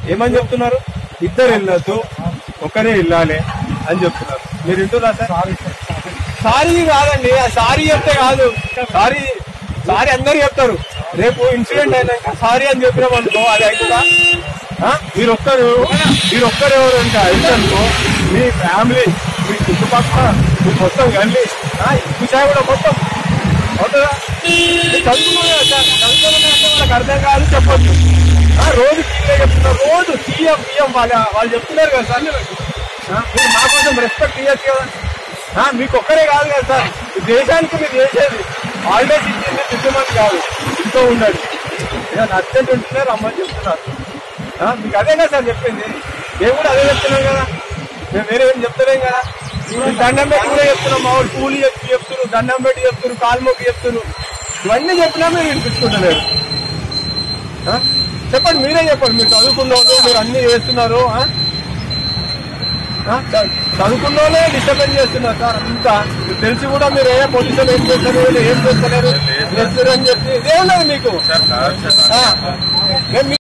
ఏమని చెప్తున్నారు ఇద్దరు వెళ్ళొద్దు ఒకరే వెళ్ళాలి అని చెప్తున్నారు మీరు వింటున్నా సార్ సారీ కాదండి ఆ సారీ చెప్తే కాదు సారీ సారీ అందరు చెప్తారు రేపు ఇన్సిడెంట్ అయినాక సారీ అని చెప్పినాం అనుకో అది అవుతుందా ఆ? మీరు ఒక్కరు మీరు ఒక్కరు ఎవరు ఇంకా అనుకో మీ ఫ్యామిలీ మీ చుట్టుపక్కల మీ మొత్తం గల్లి విషయం కూడా మొత్తం అవుతుందా మీరు చదువుకున్నారు కదా సార్ చదువుకున్నా అంటే వాళ్ళకి అర్థం కాదు చెప్పొచ్చు ఆ, రోజు టీవీ చెప్తున్నారు రోజు సీఎం పిఎం వాళ్ళ వాళ్ళు చెప్తున్నారు కదా సార్ మీరు ఆ, మీరు మా కోసం రెస్పెక్ట్ ఇవ్వచ్చు కదా ఆ, మీకు ఒక్కరే కాదు కదా సార్ ఈ దేశానికి మీరు చేసేది హాలిడేస్ ఇచ్చింది సిద్ధమని కాదు ఇంట్లో ఉండండి ఏదైనా అర్జెంట్ ఉంటేనే రమ్మని చెప్తున్నారు ఆ, మీకు అదే కదా సార్ చెప్పింది మేము కూడా అదే చెప్తున్నాం కదా మేము వేరే ఏం చెప్తలేం కదా మీరు దండం పెట్టి కూడా చెప్తున్నాం మా వాళ్ళు కూలి చెప్పి చెప్తున్నారు దండం పెట్టి చెప్తున్నారు కాలు మొక్కి చెప్తున్నారు ఇవన్నీ చెప్పినా మీరు వినిపించుకుంటలేరు ఆ? చెప్పండి మీరే చెప్పండి మీరు చదువుకున్న వాళ్ళు మీరు అన్ని చేస్తున్నారు ఆ? ఆ? చ- చదువుకున్న వాళ్ళే డిస్టర్బెన్స్ చేస్తున్నారు సార్ అంతా మీకు తెలిసి కూడా మీరు ఏ పొజిషన్ ఏం చేస్తలేరు ఏం చేస్తలేరు చేస్తారు అని చెప్పి ఇదే ఉన్నది మీకు ఆ. మేము మీ-